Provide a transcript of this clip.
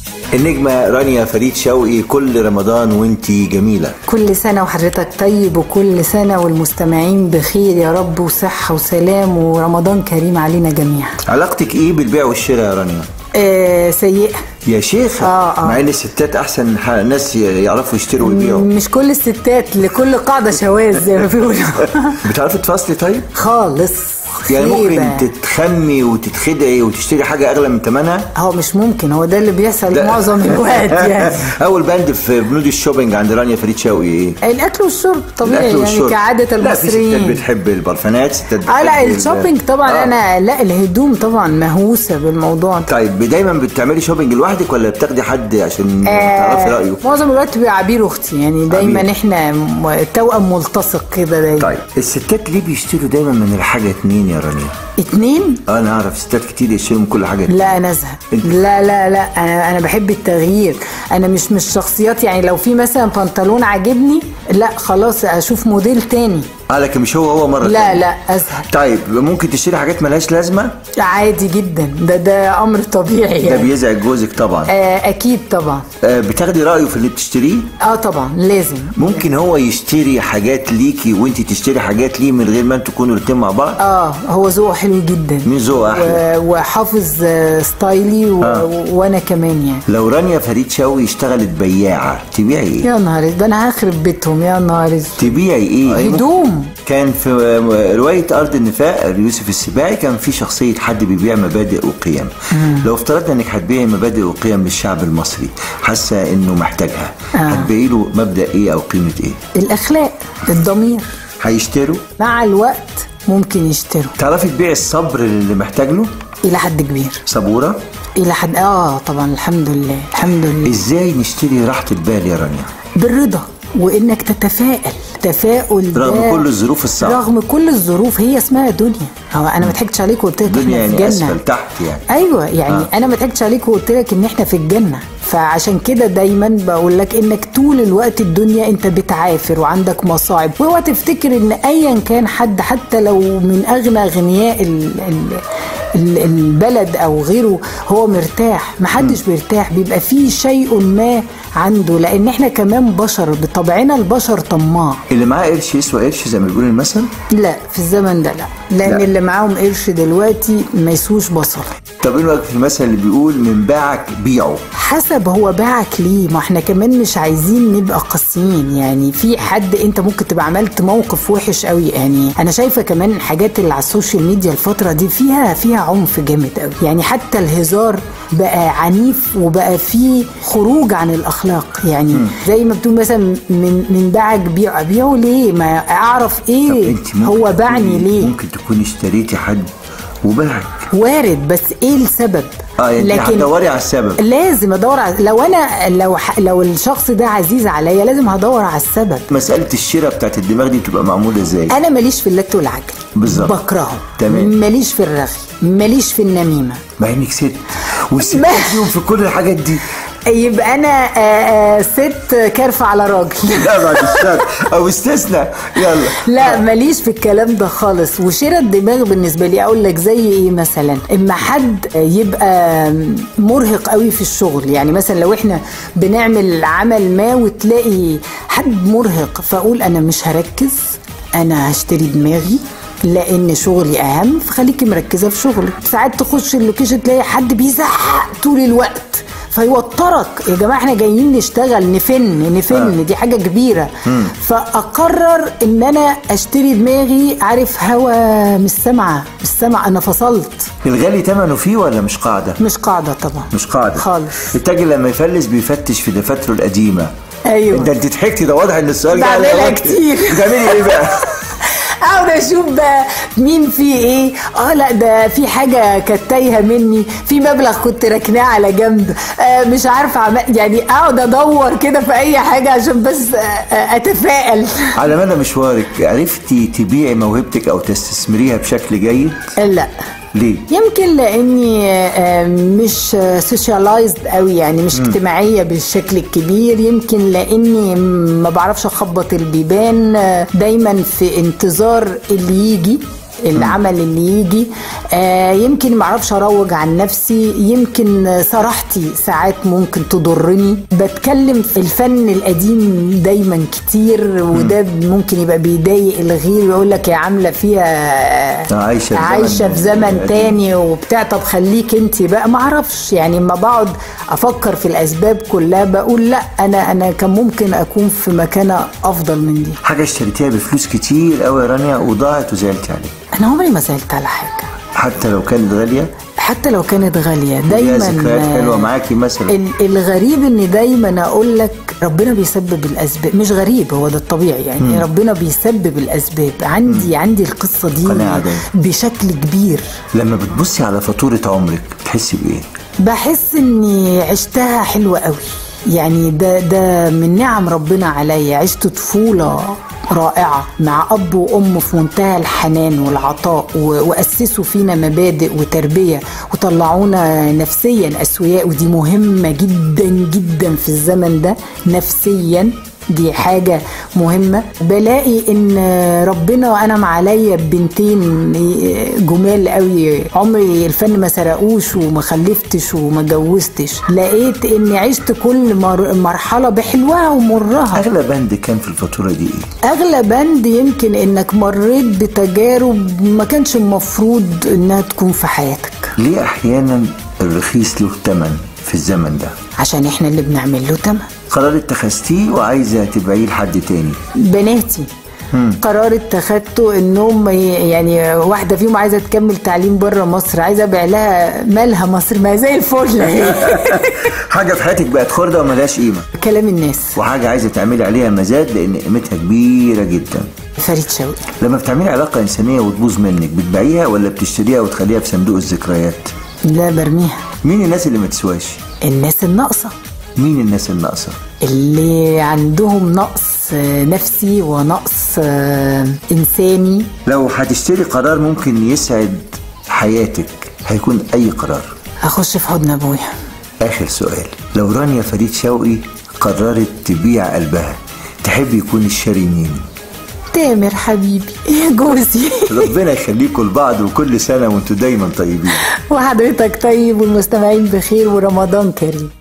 النجمة رانيا فريد شوقي كل رمضان وانتي جميلة كل سنة وحضرتك طيب وكل سنة والمستمعين بخير يا رب وصحة وسلام ورمضان كريم علينا جميعا علاقتك ايه بالبيع والشراء يا رانيا؟ آه سيئة يا شيخ آه، آه. مع ان الستات احسن ح- ناس يعرفوا يشتروا ويبيعوا مش كل الستات لكل قاعدة شواذ زي ما بيقولوا بتعرفي تفصلي طيب؟ خالص يعني خيبة. ممكن تتخمي وتتخدعي وتشتري حاجة أغلى من ثمنها؟ هو مش ممكن هو ده اللي بيحصل ده- معظم الوقت يعني أول بند في بنود الشوبينج عند رانيا فريد شوقي إيه؟ الاكل والشرب طبيعي الأكل يعني والشرب. كعادة لا في ستات المصريين بتحب البرفانات ستات اه لا بتحب ال- الشوبينج طبعا آه. انا لا الهدوم طبعا مهووسة بالموضوع ده طيب دايما بتعملي شوبينج لوحدك ولا بتاخدي حد عشان تعرفي رأيه؟ معظم الوقت بيبقى عبير اختي يعني دايما عبير. احنا م- توأم ملتصق كده دايما طيب الستات ليه بيشتروا دايما من الحاجة اتنين يا رانيا؟ اتنين أنا أعرف ستات كتير يشتروا من كل حاجة اتنين. لا انا ازهق انت- لا لا لا انا انا بحب التغيير انا مش مش شخصيات يعني لو في مثلا بنطلون عاجبني لا خلاص اشوف موديل تاني اه لكن مش هو هو مرة لا تانية. لا ازهق طيب ممكن تشتري حاجات ملهاش لازمة عادي جدا ده ده امر طبيعي ده يعني. بيزعج جوزك طبعا آه اكيد طبعا آه بتاخدي رأيه في اللي بتشتريه اه طبعا لازم ممكن هو يشتري حاجات ليكي وانت تشتري حاجات ليه من غير ما انتوا تكونوا الاتنين مع بعض اه هو ذوقه حلو جدا مين ذوقه احلى و- وحافظ آه، ستايلي و... آه. وانا كمان يعني لو رانيا فريد شوقي اشتغلت بياعة تبيعي ايه يا نهار اسود، ده انا هخرب بيتهم يا نهار اسود. تبيعي ايه هدوم كان في رواية أرض النفاق ليوسف السباعي كان في شخصية حد بيبيع مبادئ وقيم لو افترضنا انك هتبيعي مبادئ وقيم للشعب المصري حاسة انه محتاجها هتبيعي له مبدأ ايه او قيمة ايه الاخلاق الضمير هيشتروا مع الوقت ممكن يشتروا تعرفي تبيعي الصبر اللي محتاج له الى حد كبير صبورة الى حد اه طبعا الحمد لله الحمد لله ازاي نشتري راحة البال يا رانيا بالرضا وانك تتفائل تفاؤل ده رغم كل الظروف الصعبة. رغم كل الظروف هي اسمها دنيا هو انا ما ضحكتش عليك وقلت لك الدنيا احنا في يعني جنه اسفل تحت يعني ايوه يعني آه. آه. انا ما ضحكتش عليك وقلت لك ان احنا في الجنه فعشان كده دايما بقول لك انك طول الوقت الدنيا انت بتعافر وعندك مصاعب واوعى تفتكر ان ايا كان حد حتى لو من اغنى اغنياء ال ال ال- البلد او غيره هو مرتاح محدش بيرتاح بيبقى فيه شيء ما عنده لان احنا كمان بشر بطبعنا البشر طماع اللي معاه قرش يسوى قرش زي ما بيقول المثل لا في الزمن ده لا لان لا. لا. اللي معاهم قرش دلوقتي ما يسوش بصل طب ايه رايك في المثل اللي بيقول من باعك بيعه حسب هو باعك ليه ما احنا كمان مش عايزين نبقى قاسيين يعني في حد انت ممكن تبقى عملت موقف وحش قوي يعني انا شايفه كمان الحاجات اللي على السوشيال ميديا الفتره دي فيها فيها عنف جامد قوي يعني حتى الهزار بقى عنيف وبقى فيه خروج عن الاخلاق يعني زي ما بتقول مثلا من من باعك بيع ابيعه ليه ما اعرف طب ايه انت ممكن هو باعني تكوني- ليه ممكن تكوني اشتريتي حد وباعك وارد بس ايه السبب اه يعني انت هتدوري على السبب لازم ادور على لو انا لو ح... لو الشخص ده عزيز عليا لازم هدور على السبب مساله الشراء بتاعت الدماغ دي بتبقى معموله ازاي انا ماليش في اللت والعجل بالظبط. بكرهه تمام. ماليش في الرغي ماليش في النميمه مع انك ست والستات ما- فيهم في كل الحاجات دي يبقى انا آه، آه، ست كارفه على راجل لا بعد الشر او استثناء يلا لا ماليش في الكلام ده خالص وشراء الدماغ بالنسبه لي اقول لك زي ايه مثلا اما حد يبقى مرهق قوي في الشغل يعني مثلا لو احنا بنعمل عمل ما وتلاقي حد مرهق فاقول انا مش هركز انا هشتري دماغي لان شغلي اهم فخليكي مركزه في شغلك ساعات تخش اللوكيشن تلاقي حد بيزعق طول الوقت فيوترك يا جماعه احنا جايين نشتغل نفن نفن آه. دي حاجه كبيره فاقرر ان انا اشتري دماغي عارف هوا مش سامعه مش سامعه انا فصلت الغالي ثمنه فيه ولا مش قاعده مش قاعده طبعا مش قاعده خالص التاجر لما يفلس بيفتش في دفاتره القديمه ايوه انت انت ضحكتي ده واضح ان السؤال جاي على بعملها وقت. كتير. بتعملي ايه بقى؟ اقعد اشوف بقى مين في ايه اه لا ده في حاجه كانت تايهه مني في مبلغ كنت راكناه على جنب آه مش عارفه عم... يعني اقعد ادور كده في اي حاجه عشان بس آه آه اتفائل على مدى مشوارك عرفتي تبيعي موهبتك او تستثمريها بشكل جيد؟ لا ليه؟ يمكن لاني آه، مش سوشيالايزد قوي يعني مش اجتماعيه بالشكل الكبير يمكن لاني ما بعرفش اخبط البيبان آه، دايما في انتظار اللي يجي العمل اللي يجي آه يمكن معرفش اروج عن نفسي يمكن صراحتي ساعات ممكن تضرني بتكلم في الفن القديم دايما كتير وده ممكن يبقى بيضايق الغير ويقول لك يا عامله فيها عايشة في زمن عايشه في زمن قديم. تاني وبتاع طب خليك انت بقى معرفش يعني اما بقعد افكر في الاسباب كلها بقول لا انا انا كان ممكن اكون في مكانه افضل من دي حاجه اشتريتيها بفلوس كتير قوي يا رانيا وضاعت وزعلت عليها انا عمري ما زعلت على حاجه حتى لو كانت غاليه حتى لو كانت غاليه ليها دايما ذكريات حلوه معاكي مثلا ال- الغريب ان دايما اقول لك ربنا بيسبب الاسباب مش غريب هو ده الطبيعي يعني مم. ربنا بيسبب الاسباب عندي عندي القصه دي قناعة دايما. بشكل كبير لما بتبصي على فاتوره عمرك بتحسي بايه بحس اني عشتها حلوة قوي يعني ده ده من نعم ربنا عليا عشت طفولة رائعة مع أب وأم في منتهى الحنان والعطاء و- وأسسوا فينا مبادئ وتربية وطلعونا نفسيا أسوياء ودي مهمة جدا جدا في الزمن ده نفسيا دي حاجة مهمة بلاقي ان ربنا انعم عليا ببنتين جمال قوي عمري الفن ما سرقوش وما خلفتش وما جوزتش لقيت اني عشت كل مر- مرحلة بحلوها ومرها اغلى بند كان في الفاتوره دي ايه اغلى بند يمكن انك مريت بتجارب ما كانش المفروض انها تكون في حياتك ليه احيانا الرخيص له ثمن في الزمن ده عشان احنا اللي بنعمل له تمن قرار اتخذتيه وعايزه تبيعيه لحد تاني بناتي قرار اتخذته انهم ي- يعني واحده فيهم عايزه تكمل تعليم بره مصر عايزه ابيع لها مالها مصر ما هي زي الفل اهي حاجه في حياتك بقت خرده وملهاش قيمه كلام الناس وحاجه عايزه تعملي عليها مزاد لان قيمتها كبيره جدا فريد شوقي لما بتعملي علاقه انسانيه وتبوظ منك بتبيعيها ولا بتشتريها وتخليها في صندوق الذكريات لا برميها مين الناس اللي ما تسواش الناس الناقصه مين الناس الناقصه اللي عندهم نقص آه، نفسي ونقص آه، انساني لو هتشتري قرار ممكن يسعد حياتك هيكون اي قرار هخش في حضن ابويا اخر سؤال لو رانيا فريد شوقي قررت تبيع قلبها تحب يكون الشاري مين تامر حبيبي جوزي ربنا يخليكم لبعض وكل سنه وانتم دايما طيبين وحضرتك طيب والمستمعين بخير ورمضان كريم